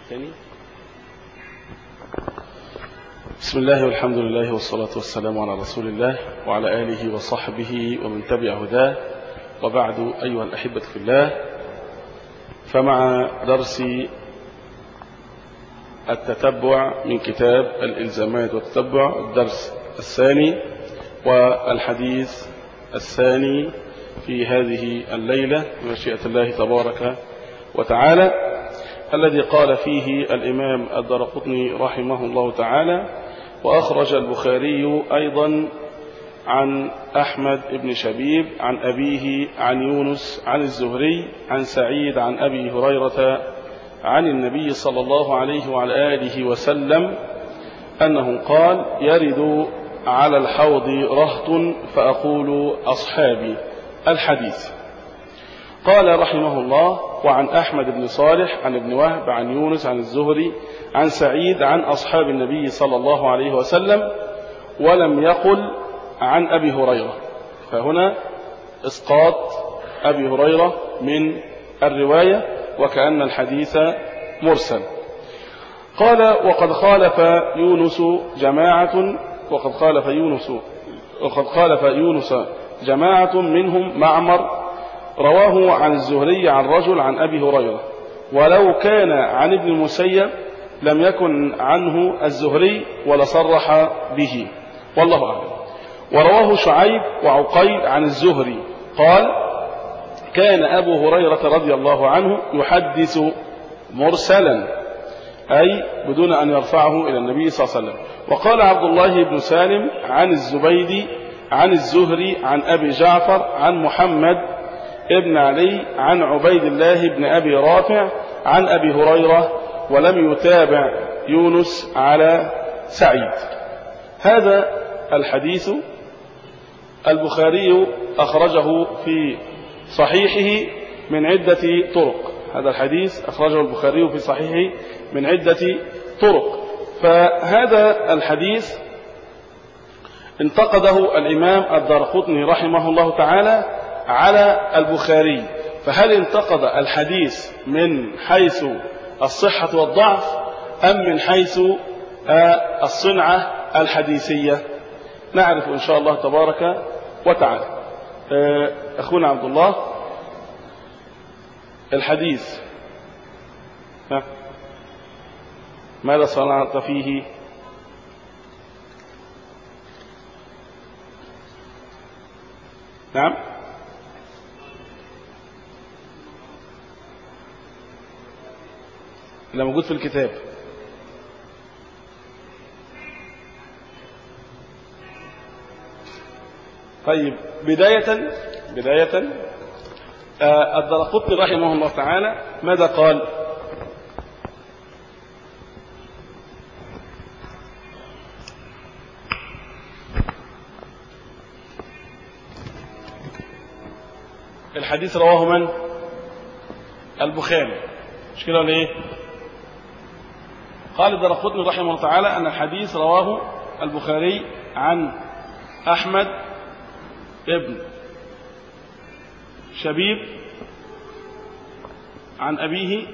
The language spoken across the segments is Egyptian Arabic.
تاني بسم الله والحمد لله والصلاة والسلام على رسول الله وعلى آله وصحبه ومن تبع هداه وبعد أيها الأحبة في الله فمع درس التتبع من كتاب الإلزامات والتتبع الدرس الثاني والحديث الثاني في هذه الليلة بمشيئة الله تبارك وتعالى الذي قال فيه الإمام الدرقطني رحمه الله تعالى وأخرج البخاري أيضا عن أحمد بن شبيب عن أبيه عن يونس عن الزهري عن سعيد عن أبي هريرة عن النبي صلى الله عليه وعلى آله وسلم أنه قال يرد على الحوض رهط فأقول أصحابي الحديث قال رحمه الله وعن أحمد بن صالح عن ابن وهب عن يونس عن الزهري عن سعيد عن أصحاب النبي صلى الله عليه وسلم ولم يقل عن أبي هريرة فهنا إسقاط أبي هريرة من الرواية وكأن الحديث مرسل قال وقد خالف يونس جماعة وقد خالف يونس وقد خالف يونس جماعة منهم معمر رواه عن الزهري عن رجل عن أبي هريرة ولو كان عن ابن المسيب لم يكن عنه الزهري ولصرح به والله أعلم ورواه شعيب وعقيل عن الزهري قال كان أبو هريرة رضي الله عنه يحدث مرسلا أي بدون أن يرفعه إلى النبي صلى الله عليه وسلم وقال عبد الله بن سالم عن الزبيدي عن الزهري عن أبي جعفر عن محمد ابن علي عن عبيد الله بن أبي رافع عن أبي هريرة ولم يتابع يونس على سعيد هذا الحديث البخاري أخرجه في صحيحه من عدة طرق هذا الحديث أخرجه البخاري في صحيحه من عدة طرق فهذا الحديث انتقده الإمام الدرقطني رحمه الله تعالى على البخاري فهل انتقد الحديث من حيث الصحة والضعف أم من حيث الصنعة الحديثية نعرف إن شاء الله تبارك وتعالى أخونا عبد الله الحديث ها ماذا صنعت فيه نعم اللي موجود في الكتاب طيب بداية بداية آه الدرقطني رحمه الله تعالى ماذا قال الحديث رواه من البخاري مش كده ولا ايه قال الدرقطني رحمه الله تعالى ان الحديث رواه البخاري عن احمد ابن شبيب عن أبيه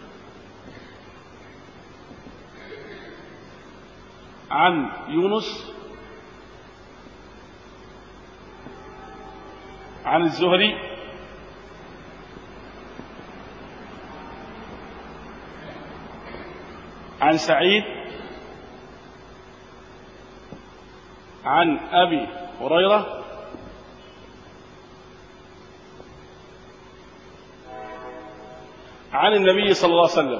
عن يونس عن الزهري عن سعيد عن أبي هريرة عن النبي صلى الله عليه وسلم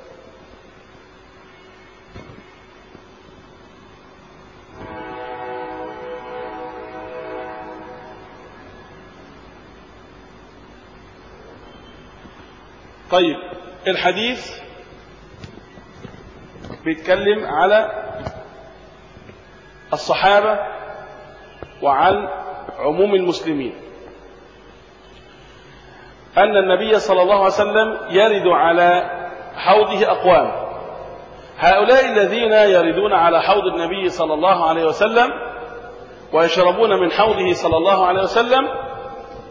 طيب الحديث بيتكلم على الصحابة وعن عموم المسلمين أن النبي صلى الله عليه وسلم يرد على حوضه أقوام هؤلاء الذين يردون على حوض النبي صلى الله عليه وسلم ويشربون من حوضه صلى الله عليه وسلم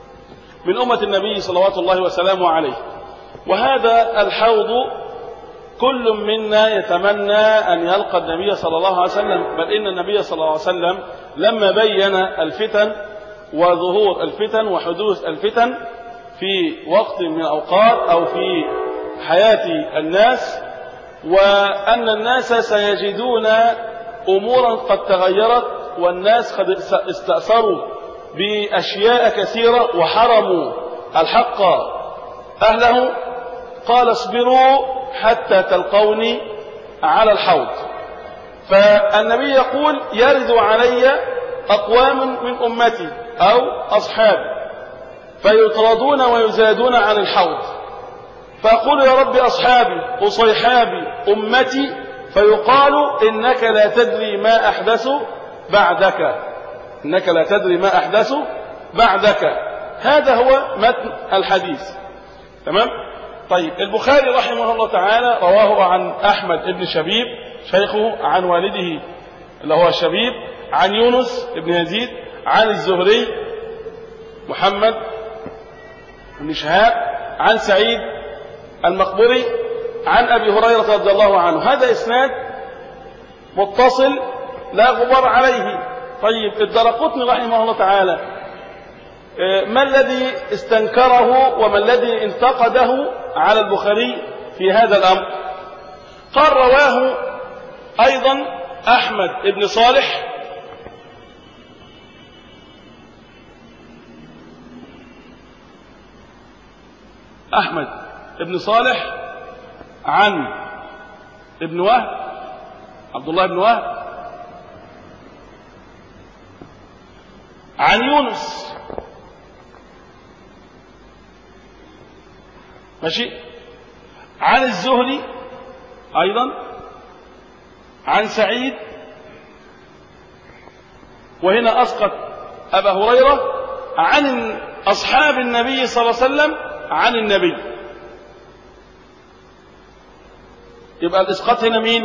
من أمة النبي صلوات الله وسلامه عليه وهذا الحوض كل منا يتمنى أن يلقى النبي صلى الله عليه وسلم بل إن النبي صلى الله عليه وسلم لما بين الفتن وظهور الفتن وحدوث الفتن في وقت من الأوقات أو في حياة الناس وأن الناس سيجدون أمورا قد تغيرت والناس قد استأثروا بأشياء كثيرة وحرموا الحق أهله قال اصبروا حتى تلقوني على الحوض فالنبي يقول يرد علي أقوام من أمتي أو أصحابي فيطردون ويزادون عن الحوض فأقول يا رب أصحابي أصيحابي أمتي فيقال إنك لا تدري ما أحدث بعدك إنك لا تدري ما أحدث بعدك هذا هو متن الحديث تمام طيب البخاري رحمه الله تعالى رواه عن أحمد بن شبيب شيخه عن والده اللي هو شبيب عن يونس بن يزيد عن الزهري محمد بن شهاب عن سعيد المقبري عن أبي هريرة رضي الله عنه هذا إسناد متصل لا غبار عليه طيب الدرقطني رحمه الله تعالى ما الذي استنكره وما الذي انتقده على البخاري في هذا الأمر قال رواه أيضا أحمد بن صالح أحمد بن صالح عن ابن وهب عبد الله بن وهب عن يونس ماشي عن الزهري أيضا عن سعيد وهنا أسقط أبا هريرة عن أصحاب النبي صلى الله عليه وسلم عن النبي يبقى الإسقاط هنا مين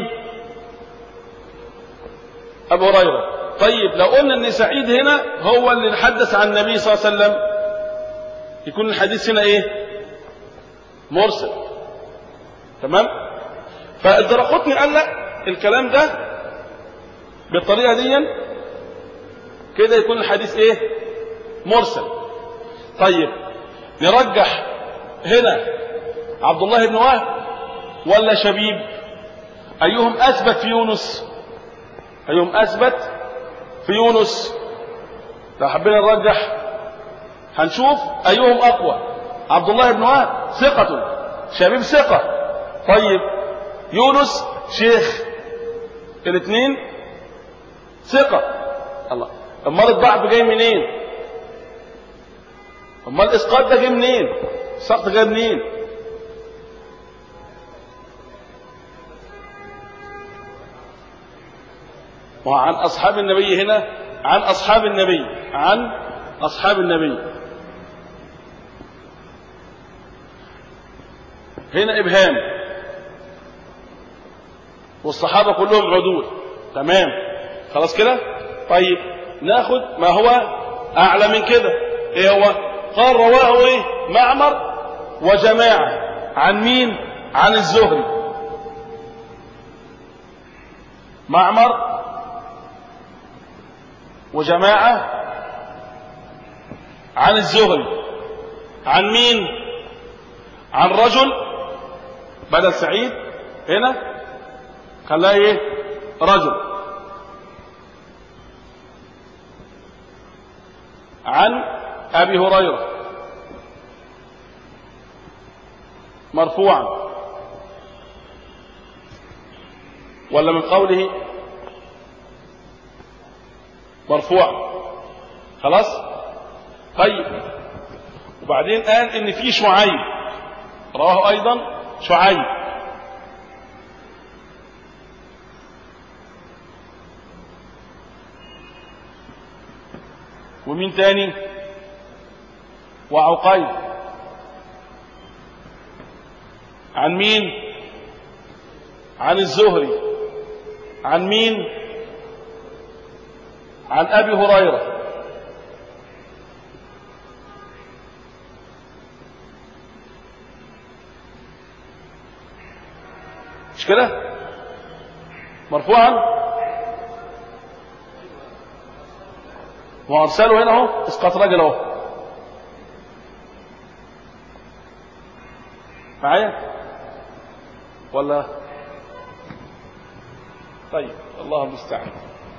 أبو هريرة طيب لو قلنا أن سعيد هنا هو اللي نحدث عن النبي صلى الله عليه وسلم يكون الحديث هنا إيه مرسل تمام فالدرقطني قال لا الكلام ده بالطريقة دي كده يكون الحديث ايه مرسل طيب نرجح هنا عبد الله بن وهب ولا شبيب ايهم اثبت في يونس ايهم اثبت في يونس لو حبينا نرجح هنشوف ايهم اقوى عبد الله بن وهب ثقة شبيب ثقة طيب يونس شيخ الاثنين ثقة الله امال الضعف جاي منين امال الاسقاط ده جاي منين السقط جاي منين وعن اصحاب النبي هنا عن اصحاب النبي عن اصحاب النبي هنا ابهام والصحابة كلهم عدول تمام خلاص كده طيب ناخد ما هو اعلى من كده ايه هو قال رواه ايه معمر وجماعة عن مين عن الزهري معمر وجماعة عن الزهري عن مين عن رجل بدل سعيد هنا خلاه ايه رجل عن ابي هريره مرفوعا ولا من قوله مرفوعا خلاص طيب وبعدين قال ان في شعيب رواه ايضا شعيب ومين تاني وعقيل عن مين عن الزهري عن مين عن ابي هريره مش كده مرفوعا وارسله هنا اهو اسقاط راجل اهو معايا ولا طيب الله المستعان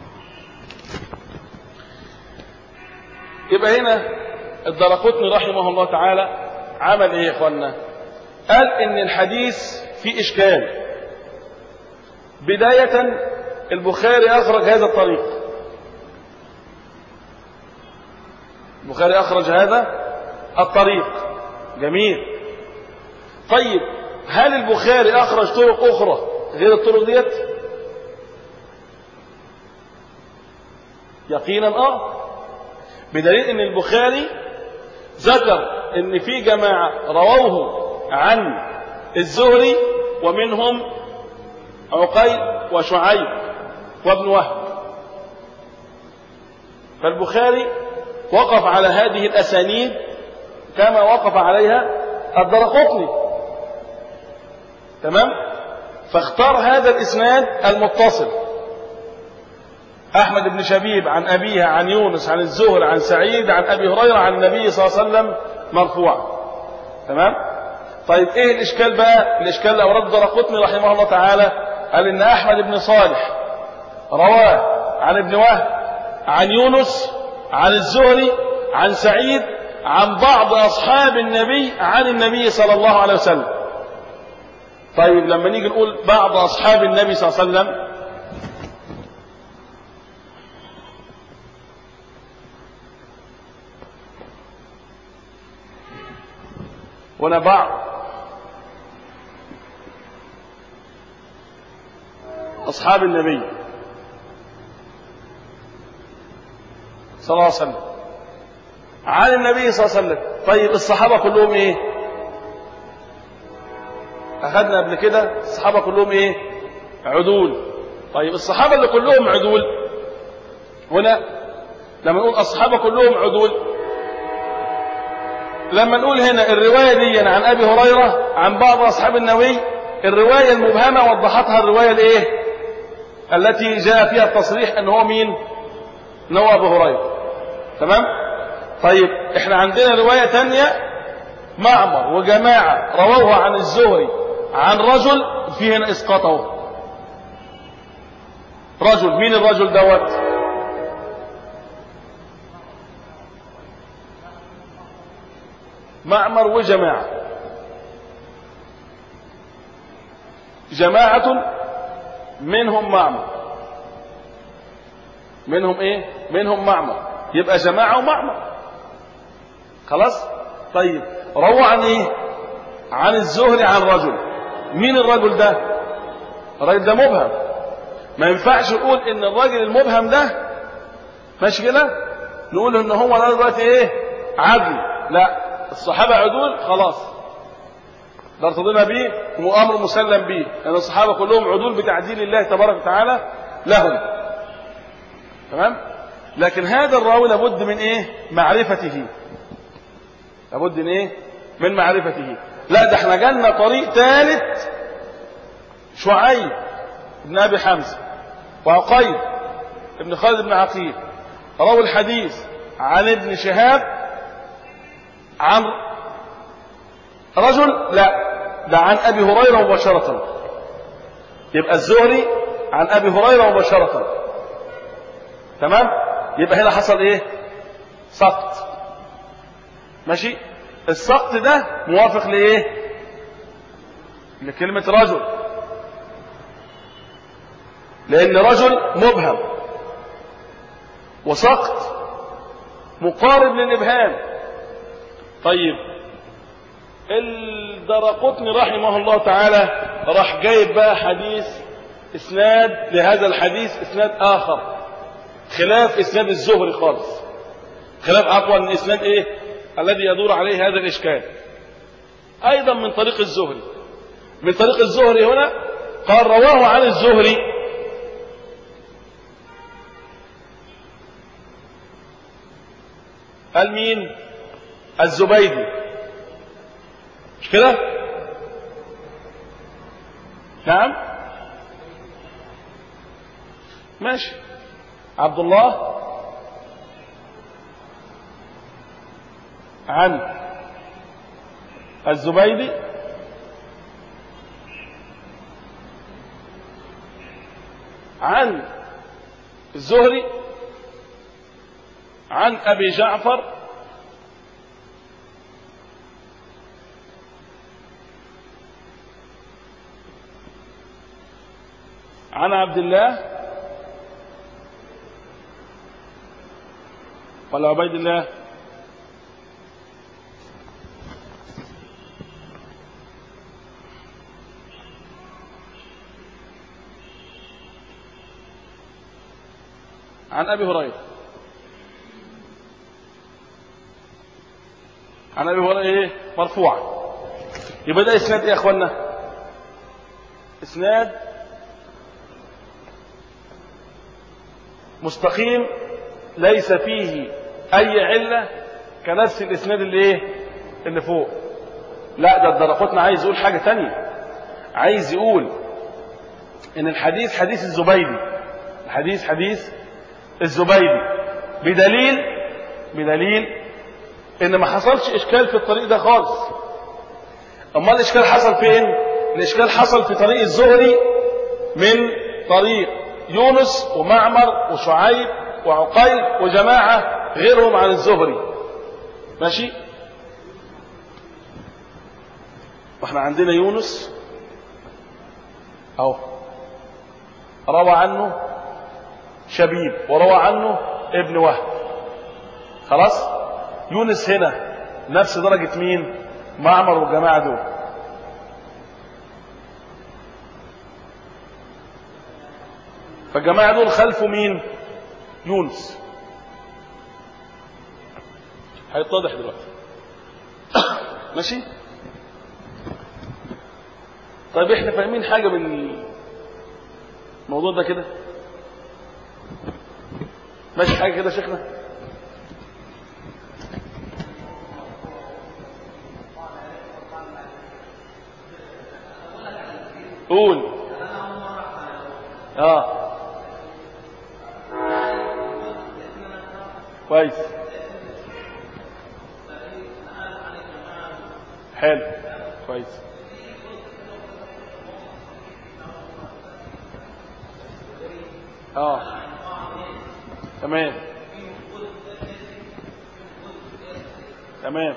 يبقى هنا الدرقطني رحمه الله تعالى عمل ايه يا اخوانا قال ان الحديث فيه اشكال بداية البخاري اخرج هذا الطريق البخاري اخرج هذا الطريق جميل طيب هل البخاري اخرج طرق اخرى غير الطرق ديت يقينا اه بدليل ان البخاري ذكر ان في جماعة رووه عن الزهري ومنهم عقيل وشعيب وابن وهب فالبخاري وقف على هذه الأسانيد كما وقف عليها الدرقطني تمام فاختار هذا الإسناد المتصل أحمد بن شبيب عن أبيه عن يونس عن الزهر عن سعيد عن أبي هريرة عن النبي صلى الله عليه وسلم مرفوعا تمام طيب ايه الاشكال بقى الاشكال اللي اورده درقطني رحمه الله تعالى قال ان احمد بن صالح رواه عن ابن وهب عن يونس عن الزهري عن سعيد عن بعض اصحاب النبي عن النبي صلى الله عليه وسلم طيب لما نيجي نقول بعض اصحاب النبي صلى الله عليه وسلم هنا بعض أصحاب النبي صلى الله عليه وسلم عن النبي صلى الله عليه وسلم طيب الصحابة كلهم ايه أخذنا قبل كده الصحابة كلهم ايه عدول طيب الصحابة اللي كلهم عدول هنا لما نقول الصحابة كلهم عدول لما نقول هنا الرواية دي عن أبي هريرة عن بعض أصحاب النبي الرواية المبهمة وضحتها الرواية الايه التي جاء فيها التصريح ان هو مين ان هو ابو هريرة تمام طيب احنا عندنا رواية تانية معمر وجماعة رووها عن الزهري عن رجل في هنا اسقاطه رجل مين الرجل دوت معمر وجماعة جماعة منهم معمر منهم ايه منهم معمر يبقى جماعة ومعمر خلاص طيب روى عن ايه عن الزهري عن رجل مين الرجل ده الراجل ده مبهم ما ينفعش نقول ان الراجل المبهم ده ماشي كده نقول ان هو ده دلوقتي ايه عدل لا الصحابة عدول خلاص ده ارتضينا بيه وامر مسلم بيه لان يعني الصحابة كلهم عدول بتعديل الله تبارك وتعالى لهم تمام لكن هذا الراوي لابد من ايه معرفته لابد من ايه من معرفته لا ده احنا جالنا طريق ثالث شعيب بن ابي حمزه وعقيل ابن خالد بن عقيل روى الحديث عن ابن شهاب عن رجل لا ده عن ابي هريره مباشره يبقى الزهري عن ابي هريره مباشره تمام يبقى هنا حصل ايه سقط ماشي السقط ده موافق لايه لكلمه رجل لان رجل مبهم وسقط مقارب للابهام طيب الدرقطني رحمه الله تعالى راح جايب بقى حديث اسناد لهذا الحديث اسناد اخر خلاف اسناد الزهري خالص خلاف اقوى من اسناد ايه الذي يدور عليه هذا الاشكال ايضا من طريق الزهري من طريق الزهري هنا قال رواه عن الزهري قال مين الزبيدي مش كده نعم ماشي عبد الله عن الزبيدي عن الزهري عن أبي جعفر عن عبد الله ولا عبيد الله عن أبي هريرة عن أبي هريرة إيه مرفوعا يبقى ده إسناد إيه يا أخوانا إسناد مستقيم ليس فيه أي علة كنفس الإسناد اللي إيه اللي فوق لا ده الدرقطنا عايز يقول حاجة تانية عايز يقول إن الحديث حديث الزبيدي الحديث حديث الزبيدي بدليل بدليل ان ما حصلش اشكال في الطريق ده خالص اما الاشكال حصل فين الاشكال حصل في طريق الزهري من طريق يونس ومعمر وشعيب وعقيل وجماعة غيرهم عن الزهري ماشي واحنا عندنا يونس اهو روى عنه شبيب وروى عنه ابن وهب خلاص يونس هنا نفس درجة مين معمر والجماعة دول فالجماعة دول خلفوا مين يونس هيتضح دلوقتي ماشي طيب احنا فاهمين حاجة من الموضوع ده كده ماشي حاجة كده شيخنا قول اه كويس حلو كويس اه تمام تمام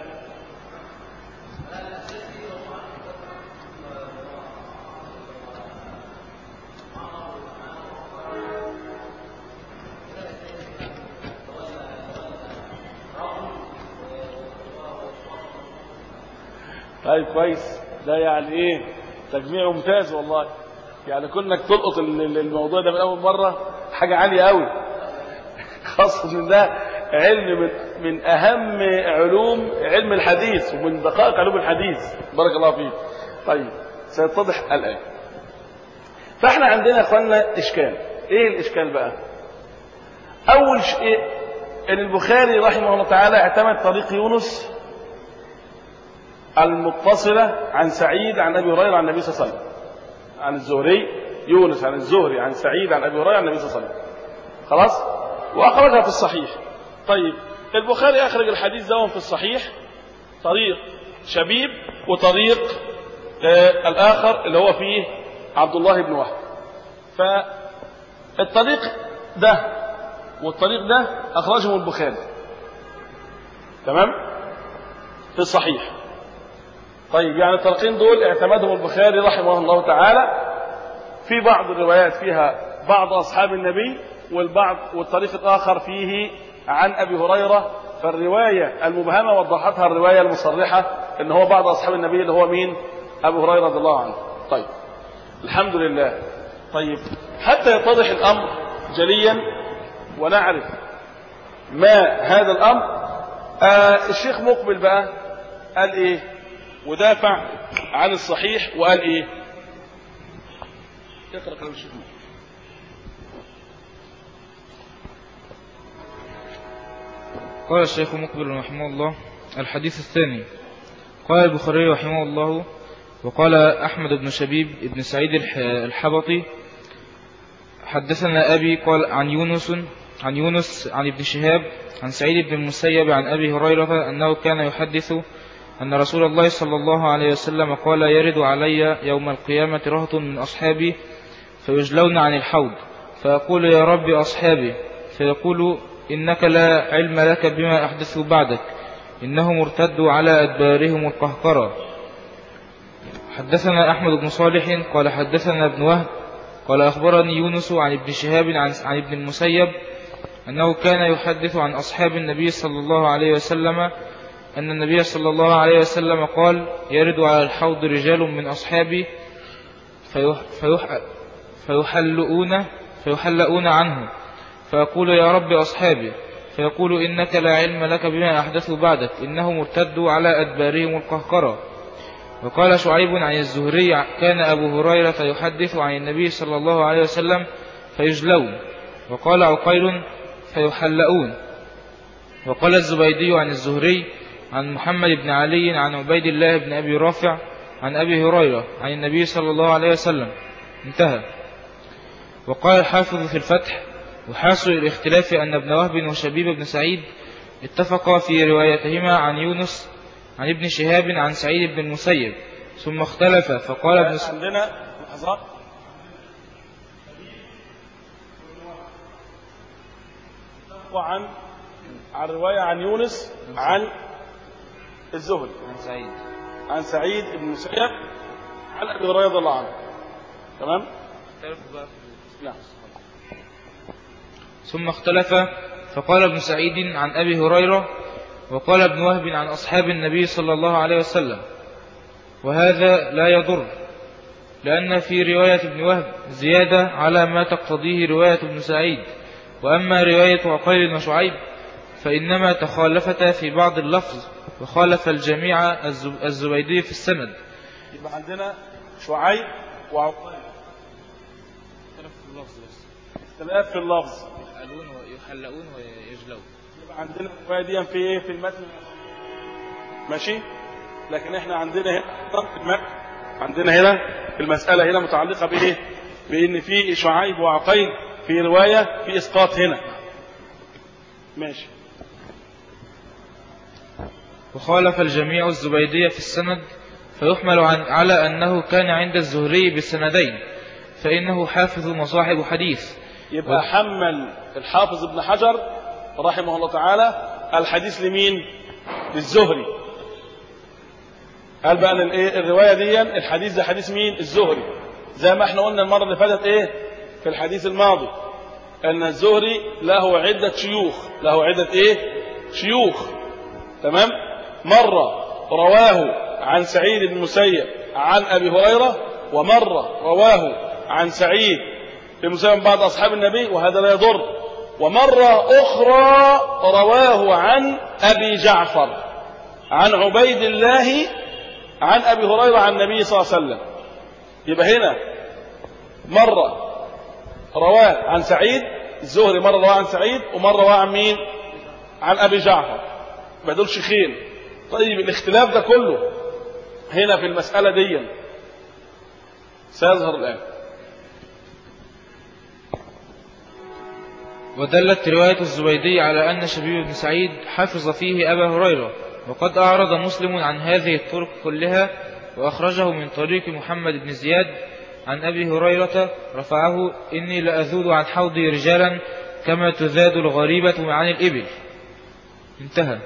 طيب كويس ده يعني ايه تجميع ممتاز والله يعني كونك تلقط الموضوع ده من اول مره حاجه عاليه قوي خاصه ان ده علم من, من اهم علوم علم الحديث ومن دقائق علوم الحديث بارك الله فيك طيب سيتضح الان فاحنا عندنا يا اخوانا اشكال ايه الاشكال بقى اول شيء ان البخاري رحمه الله تعالى اعتمد طريق يونس المتصلة عن سعيد عن أبي هريرة عن النبي صلى الله عليه وسلم عن الزهري يونس عن الزهري عن سعيد عن أبي هريرة عن النبي صلى الله عليه وسلم خلاص وأخرجها في الصحيح طيب البخاري أخرج الحديث ده في الصحيح طريق شبيب وطريق آه الآخر اللي هو فيه عبد الله بن وهب فالطريق ده والطريق ده أخرجهم البخاري تمام في الصحيح طيب يعني الطريقين دول اعتمدهم البخاري رحمه الله تعالى في بعض الروايات فيها بعض أصحاب النبي والبعض والطريق الآخر فيه عن أبي هريرة فالرواية المبهمة وضحتها الرواية المصرحة ان هو بعض أصحاب النبي اللي هو مين أبو هريرة رضي الله عنه طيب الحمد لله طيب حتى يتضح الأمر جليا ونعرف ما هذا الأمر آه الشيخ مقبل بقى قال ايه ودافع عن الصحيح وقال ايه اقرا كلام الشيخ مقبل قال الشيخ مقبل رحمه الله الحديث الثاني قال البخاري رحمه الله وقال أحمد بن شبيب بن سعيد الحبطي حدثنا أبي قال عن يونس عن يونس عن ابن شهاب عن سعيد بن المسيب عن أبي هريرة أنه كان يحدث أن رسول الله صلى الله عليه وسلم قال يرد علي يوم القيامة رهط من أصحابي فيجلون عن الحوض فيقول يا رب أصحابي فيقول إنك لا علم لك بما أحدثوا بعدك إنهم ارتدوا على أدبارهم القهقرة حدثنا أحمد بن صالح قال حدثنا ابن وهب قال أخبرني يونس عن ابن شهاب عن, عن ابن المسيب أنه كان يحدث عن أصحاب النبي صلى الله عليه وسلم أن النبي صلى الله عليه وسلم قال يرد على الحوض رجال من أصحابي فيح فيح فيحلؤون فيحلؤون عنه فيقول يا رب أصحابي فيقول إنك لا علم لك بما أحدثوا بعدك إنهم ارتدوا على أدبارهم القهقرة وقال شعيب عن الزهري كان أبو هريرة يحدث عن النبي صلى الله عليه وسلم فيجلون وقال عقيل فيحلؤون وقال الزبيدي عن الزهري عن محمد بن علي عن عبيد الله بن أبي رافع عن أبي هريرة عن النبي صلى الله عليه وسلم انتهى وقال الحافظ في الفتح وحاصل الاختلاف أن ابن وهب وشبيب بن سعيد اتفقا في روايتهما عن يونس عن ابن شهاب عن سعيد بن المسيب ثم اختلف فقال ابن س... عندنا لحظات وعن عن رواية عن يونس عن الزهري عن سعيد عن سعيد بن المسيب عن ابي هريره رضي الله عنه تمام نعم ثم اختلف فقال ابن سعيد عن أبي هريرة وقال ابن وهب عن أصحاب النبي صلى الله عليه وسلم وهذا لا يضر لأن في رواية ابن وهب زيادة على ما تقتضيه رواية ابن سعيد وأما رواية عقيل وشعيب فإنما تخالفتا في بعض اللفظ وخالف الجميع الزب- الزبيدي في السند يبقى عندنا شعيب وعقيل اختلاف في اللفظ يحلون ويحلؤون ويجلون يبقى عندنا الروايه دي في ايه في المتن ماشي لكن احنا عندنا هنا في المتن عندنا هنا في المساله هنا متعلقه بايه بان في شعيب وعقيل في روايه في اسقاط هنا ماشي وخالف الجميع الزبيدية في السند فيحمل عن على أنه كان عند الزهري بالسندين فإنه حافظ وصاحب حديث يبقى حمل الحافظ ابن حجر رحمه الله تعالى الحديث لمين للزهري قال بقى ان الايه الروايه دي الحديث ده حديث مين الزهري زي ما احنا قلنا المره اللي فاتت ايه في الحديث الماضي ان الزهري له عده شيوخ له عده ايه شيوخ تمام مره رواه عن سعيد بن المسيب عن ابي هريره ومره رواه عن سعيد بن المسيب بعض اصحاب النبي وهذا لا يضر ومره اخرى رواه عن ابي جعفر عن عبيد الله عن ابي هريره عن النبي صلى الله عليه وسلم يبقى هنا مره رواه عن سعيد الزهري مره رواه عن سعيد ومره رواه عن مين عن ابي جعفر يبقى دول شيخين طيب الاختلاف ده كله هنا في المساله دي سيظهر الان ودلت رواية الزبيدي على أن شبيب بن سعيد حفظ فيه أبا هريرة وقد أعرض مسلم عن هذه الطرق كلها وأخرجه من طريق محمد بن زياد عن أبي هريرة رفعه إني لأذود عن حوضي رجالا كما تذاد الغريبة عن الإبل انتهى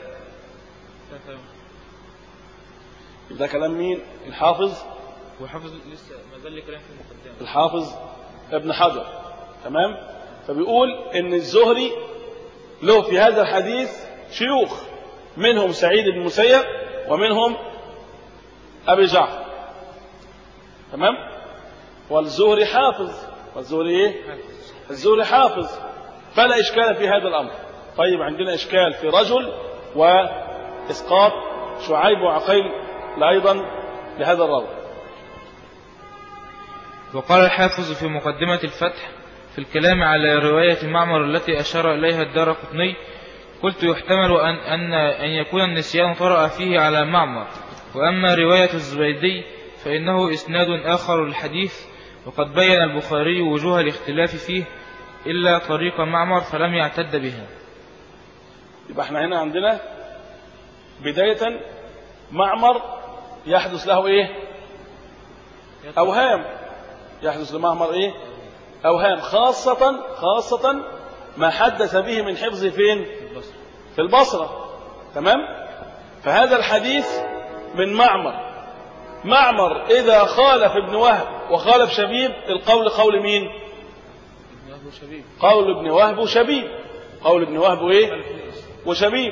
ده كلام مين الحافظ وحفظ لسه ما زال كلام في المقدمة الحافظ ابن حجر تمام فبيقول ان الزهري له في هذا الحديث شيوخ منهم سعيد بن المسيب ومنهم ابي جعفر تمام والزهري حافظ والزهري ايه الزهري حافظ فلا اشكال في هذا الامر طيب عندنا اشكال في رجل واسقاط شعيب وعقيل ايضا لهذا الراوي وقال الحافظ في مقدمة الفتح في الكلام على رواية معمر التي أشار إليها الدار قطني قلت يحتمل أن, أن, أن يكون النسيان طرأ فيه على معمر وأما رواية الزبيدي فإنه إسناد آخر للحديث وقد بين البخاري وجوه الاختلاف فيه إلا طريق معمر فلم يعتد بها يبقى احنا هنا عندنا بداية معمر يحدث له ايه اوهام يحدث لمعمر ايه اوهام خاصة خاصة ما حدث به من حفظ فين في البصرة تمام فهذا الحديث من معمر معمر إذا خالف ابن وهب وخالف شبيب القول قول مين قول ابن وهب وشبيب قول ابن وهب وايه وشبيب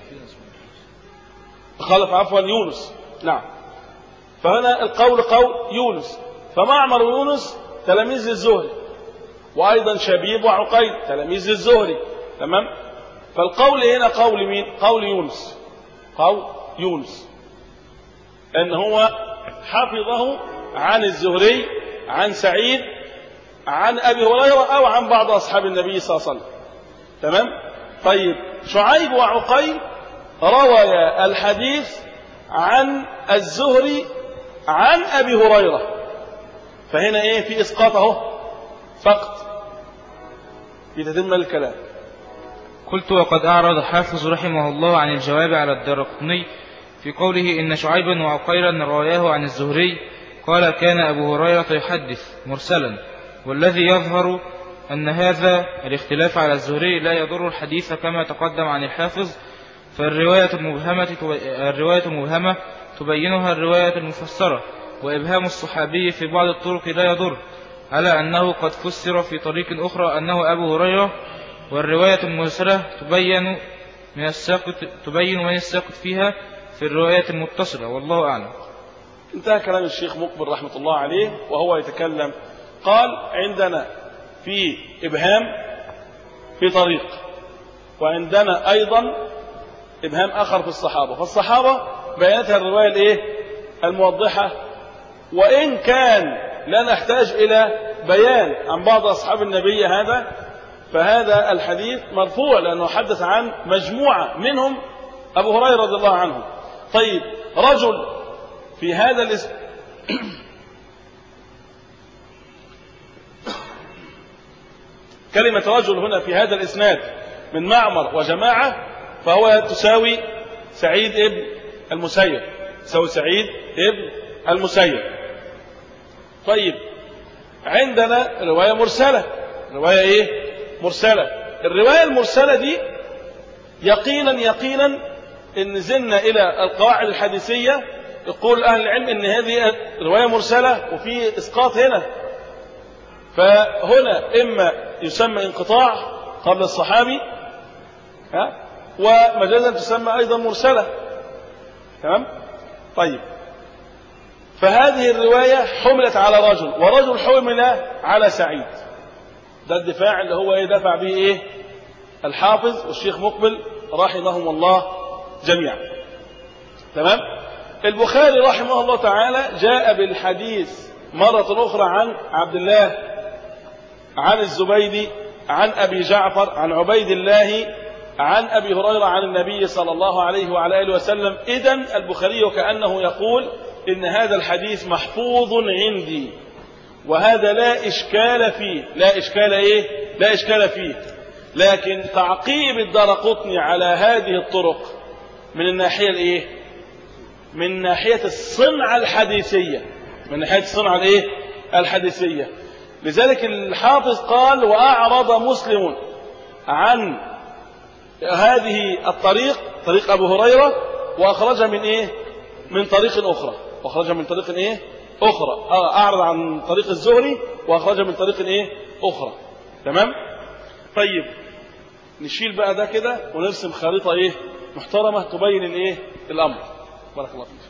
خالف عفوا يونس نعم فهنا القول قول يونس فمعمر ويونس تلاميذ الزهري وايضا شبيب وعقيل تلاميذ الزهري تمام فالقول هنا قول مين قول يونس قول يونس ان هو حفظه عن الزهري عن سعيد عن ابي هريره او عن بعض اصحاب النبي صلى الله عليه وسلم تمام طيب شعيب وعقيل روي الحديث عن الزهري عن ابي هريره فهنا ايه في اسقاط اهو فقط يتتم الكلام قلت وقد أعرض حافظ رحمه الله عن الجواب على الدرقطني في قوله إن شعيبا وعقيلا رواياه عن الزهري قال كان أبو هريرة يحدث مرسلا والذي يظهر أن هذا الاختلاف على الزهري لا يضر الحديث كما تقدم عن الحافظ فالرواية المبهمة الرواية المبهمة تبينها الرواية المفسرة وإبهام الصحابي في بعض الطرق لا يضر على أنه قد فسر في طريق أخرى أنه أبو هريرة والرواية المرسلة تبين من الساقط تبين من الساقط فيها في الرواية المتصلة والله أعلم انتهى كلام الشيخ مقبل رحمة الله عليه وهو يتكلم قال عندنا في إبهام في طريق وعندنا أيضا إبهام آخر في الصحابة فالصحابة بيانتها الرواية الإيه؟ الموضحة وإن كان لا نحتاج إلى بيان عن بعض أصحاب النبي هذا فهذا الحديث مرفوع لأنه حدث عن مجموعة منهم أبو هريرة رضي الله عنه طيب رجل في هذا الاسم كلمة رجل هنا في هذا الإسناد من معمر وجماعة فهو تساوي سعيد ابن المسيب تساوي سعيد ابن المسيب طيب عندنا رواية مرسلة رواية ايه مرسلة الرواية المرسلة دي يقينا يقينا ان نزلنا الى القواعد الحديثية يقول اهل العلم ان هذه رواية مرسلة وفي اسقاط هنا فهنا اما يسمى انقطاع قبل الصحابي ها ومجازا تسمى ايضا مرسلة تمام طيب فهذه الرواية حملت على رجل ورجل حمل على سعيد ده الدفاع اللي هو ايه دفع به ايه الحافظ والشيخ مقبل رحمهم الله جميعا تمام البخاري رحمه الله تعالى جاء بالحديث مرة أخرى عن عبد الله عن الزبيدي عن أبي جعفر عن عبيد الله عن أبي هريرة عن النبي صلى الله عليه وعلى آله وسلم إذن البخاري كأنه يقول إن هذا الحديث محفوظ عندي وهذا لا إشكال فيه لا إشكال إيه لا إشكال فيه لكن تعقيب الدرقطني على هذه الطرق من الناحية الإيه من ناحية الصنعة الحديثية من ناحية الصنعة الإيه الحديثية لذلك الحافظ قال وأعرض مسلم عن هذه الطريق طريق أبو هريرة وأخرجها من إيه من طريق أخرى وأخرجها من طريق إيه أخرى أعرض عن طريق الزهري وأخرجها من طريق إيه أخرى تمام طيب نشيل بقى ده كده ونرسم خريطة إيه محترمة تبين الإيه الأمر بارك الله فيك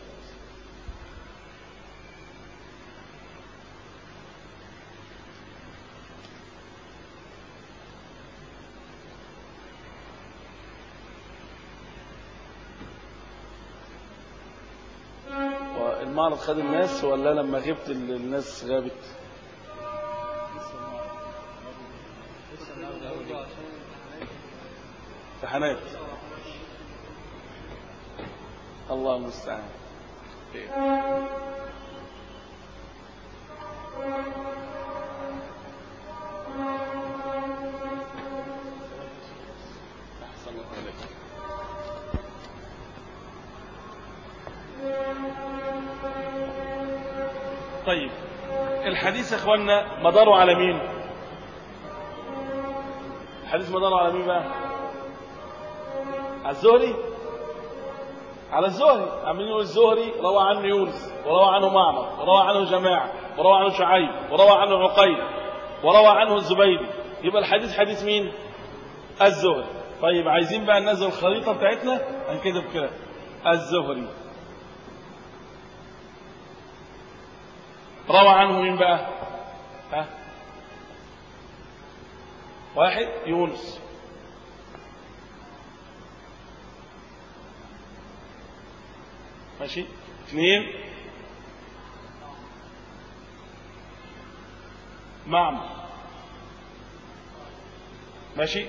المعرض خد الناس ولا لما غبت الناس غابت امتحانات الله المستعان طيب الحديث يا اخوانا مداره على مين الحديث مداره على مين بقى على الزهري على الزهري عاملين يقول الزهري روى عنه يونس وروى عنه معمر وروى عنه جماعة وروى عنه شعيب وروى عنه عقيل وروى عنه الزبيدي يبقى الحديث حديث مين الزهري طيب عايزين بقى ننزل الخريطة بتاعتنا هنكتب كده الزهري روى عنه مين بقى ها واحد يونس ماشي اثنين معمر ماشي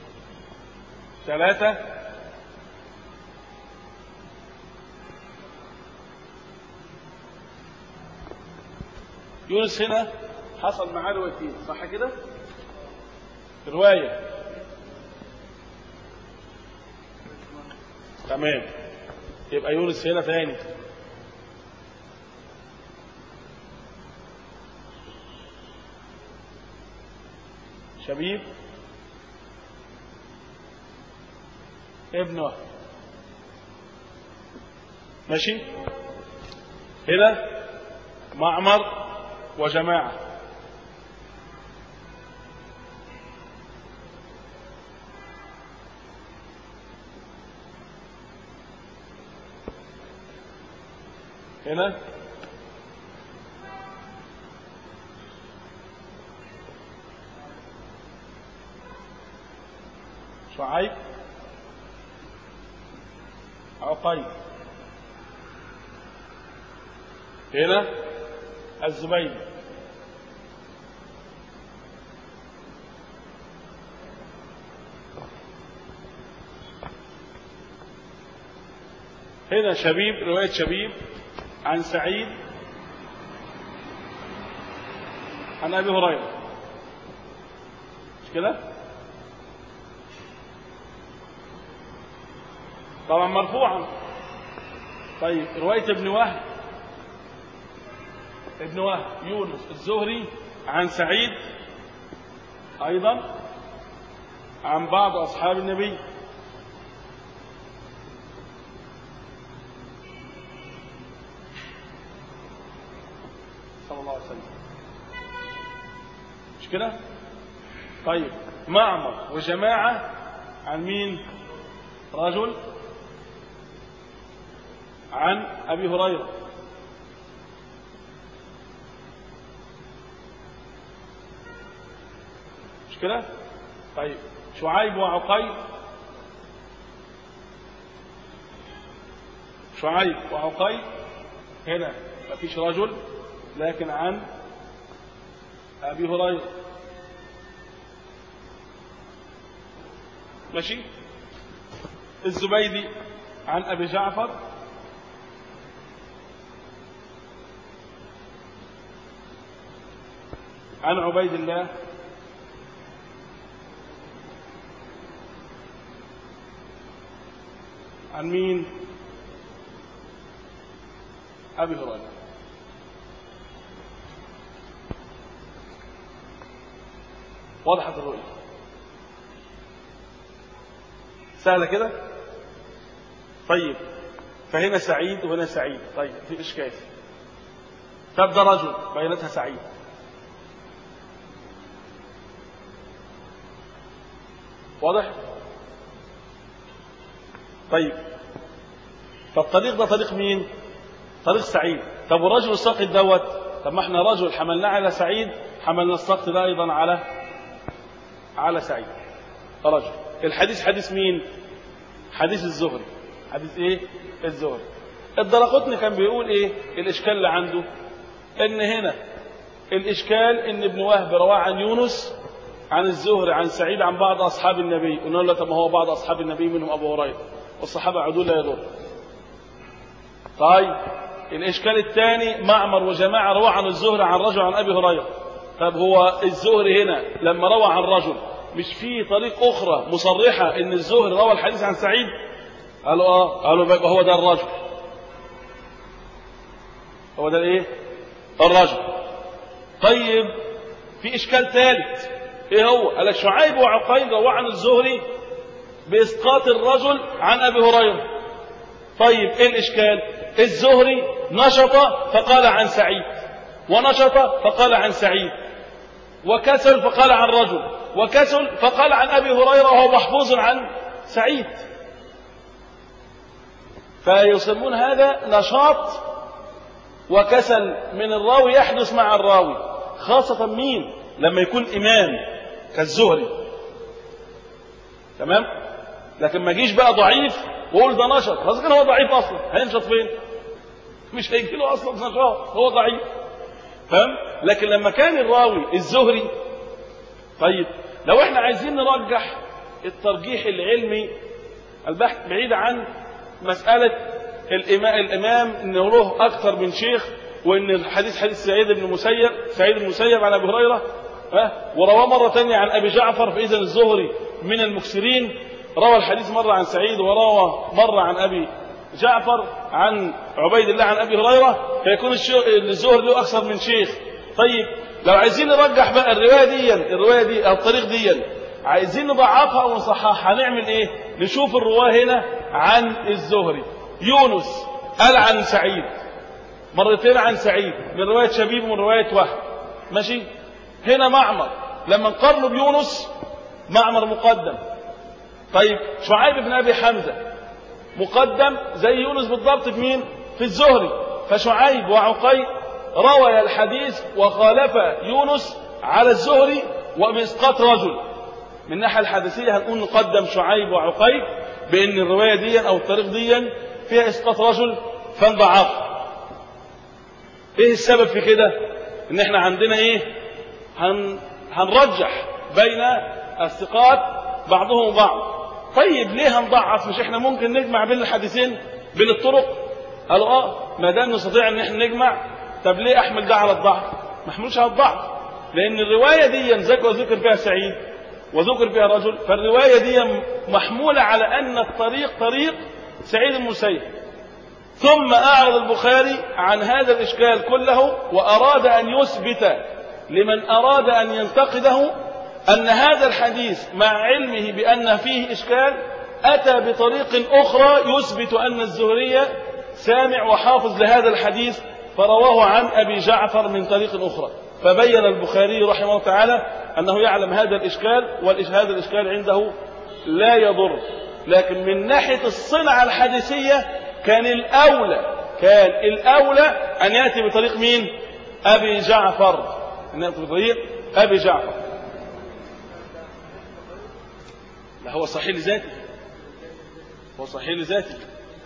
ثلاثة يونس هنا حصل معاه روايتين صح كده رواية تمام يبقى يونس هنا تاني شبيب ابن وهب ماشي هنا معمر وجماعة هنا شعيب عقيل هنا الزبيدي هنا شبيب رواية شبيب عن سعيد عن أبي هريرة مش كده؟ طبعا مرفوعا طيب رواية ابن وهب ابن وهب يونس الزهري عن سعيد أيضا عن بعض أصحاب النبي صلى الله عليه وسلم مش كده طيب معمر وجماعة عن مين رجل عن أبي هريرة مش كده طيب شعيب وعقيل شعيب وعقيل هنا ما فيش رجل لكن عن أبي هريرة ماشي الزبيدي عن أبي جعفر عن عبيد الله عن مين أبي هريرة وضحت الرؤية سهلة كده طيب فهنا سعيد وهنا سعيد طيب في إشكال طب ده رجل بينتها سعيد واضح طيب فالطريق ده طريق مين طريق سعيد طب والرجل الساقط دوت طب ما احنا رجل حملناه على سعيد حملنا السقط ده ايضا على على سعيد رجل الحديث حديث مين حديث الزهري حديث ايه الزهري الدرقطني كان بيقول ايه الاشكال اللي عنده ان هنا الاشكال ان ابن وهب رواه عن يونس عن الزهري عن سعيد عن بعض اصحاب النبي قلنا له طب ما هو بعض اصحاب النبي منهم ابو هريره والصحابه عدول لا يضر طيب الاشكال الثاني معمر وجماعه روى عن الزهري عن رجل عن ابي هريره طب هو الزهري هنا لما روى عن رجل مش في طريق اخرى مصرحه ان الزهري روى الحديث عن سعيد قالوا اه قالوا يبقى هو ده الرجل هو ده الايه الرجل طيب في إشكال ثالث إيه هو قال لك شعيب وعقيل رواه عن الزهري بإسقاط الرجل عن أبي هريرة طيب إيه الإشكال الزهري نشط فقال عن سعيد ونشط فقال عن سعيد وكسل فقال عن رجل وكسل فقال عن أبي هريرة وهو محفوظ عن سعيد فيسمون هذا نشاط وكسل من الراوي يحدث مع الراوي خاصة مين لما يكون إمام كالزهري تمام لكن ما جيش بقى ضعيف وقول ده نشط خلاص كان هو ضعيف أصلا هينشط فين مش هيجي له أصلا نشاط هو ضعيف فاهم لكن لما كان الراوي الزهري طيب لو احنا عايزين نرجح الترجيح العلمي البحث بعيد عن مسألة الإمام, الإمام إنه له أكثر من شيخ وإن الحديث حديث سعيد بن المسيب سعيد بن المسيب عن أبي هريرة ها ورواه مرة ثانية عن أبي جعفر فإذا الزهري من المكسرين روى الحديث مرة عن سعيد وروى مرة عن أبي جعفر عن عبيد الله عن أبي هريرة فيكون الزهري له أكثر من شيخ طيب لو عايزين نرجح بقى الرواية دي الرواية دي أو الطريق دي عايزين نضعفها أو نصححها هنعمل إيه نشوف الرواه هنا عن الزهري يونس قال عن سعيد مرتين عن سعيد من رواية شبيب ومن رواية وهب ماشي هنا معمر لما نقارنه بيونس معمر مقدم طيب شعيب بن أبي حمزة مقدم زي يونس بالضبط في مين في الزهري فشعيب وعقيل روي الحديث وخالف يونس على الزهري وبإسقاط رجل من الناحية الحديثية هنقول نقدم شعيب وعقيل بأن الرواية دي أو الطريق دي فيها إسقاط رجل فانضعاف إيه السبب في كده إن إحنا عندنا إيه هن هنرجح بين الثقات بعضهم بعض طيب ليه هنضعف مش إحنا ممكن نجمع بين الحديثين بين الطرق قالوا آه ما دام نستطيع إن إحنا نجمع طب ليه أحمل ده على الضعف ما أحملش على الضعف لأن الرواية دي ذكر ذكر فيها سعيد وذكر فيها رجل فالرواية دي محمولة على أن الطريق طريق سعيد المسيب ثم أعرض البخاري عن هذا الإشكال كله وأراد أن يثبت لمن أراد أن ينتقده أن هذا الحديث مع علمه بأن فيه إشكال أتى بطريق أخرى يثبت أن الزهرية سامع وحافظ لهذا الحديث فرواه عن أبي جعفر من طريق أخرى فبين البخاري رحمه الله تعالى أنه يعلم هذا الإشكال وهذا الإشكال عنده لا يضر لكن من ناحية الصنعة الحديثية كان الأولى كان الأولى أن يأتي بطريق مين أبي جعفر أن يأتي بطريق أبي جعفر لا هو صحيح لذاته هو صحيح لذاته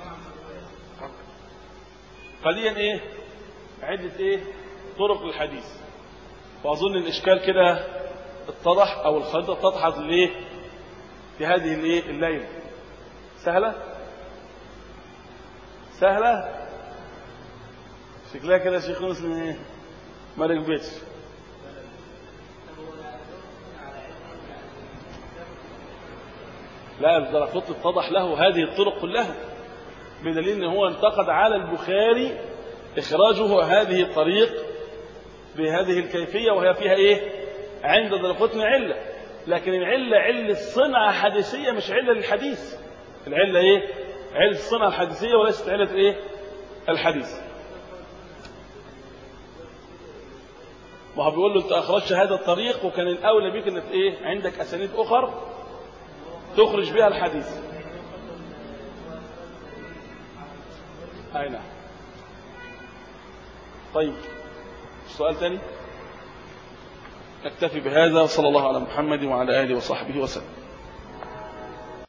فديا ايه عدة ايه طرق للحديث واظن الاشكال كده اتضح او الخريطه اتضحت ليه في هذه الايه الليله سهله سهله شكلها كده يا شيخ يونس من ايه ما ركبتش لا الدرقطني اتضح له هذه الطرق كلها بدليل ان هو انتقد على البخاري اخراجه هذه الطريق بهذه الكيفيه وهي فيها ايه عند الدرقطني عله لكن العله عله صنعه حديثيه مش عله للحديث العله ايه عله الصنعه الحديثيه وليست عله ايه الحديث ما هو بيقول له انت اخرجت هذا الطريق وكان الاولى بيك انك ايه عندك اسانيد اخر تخرج بها الحديث اي نعم طيب سؤال ثاني نكتفي بهذا وصلى الله على محمد وعلى اله وصحبه وسلم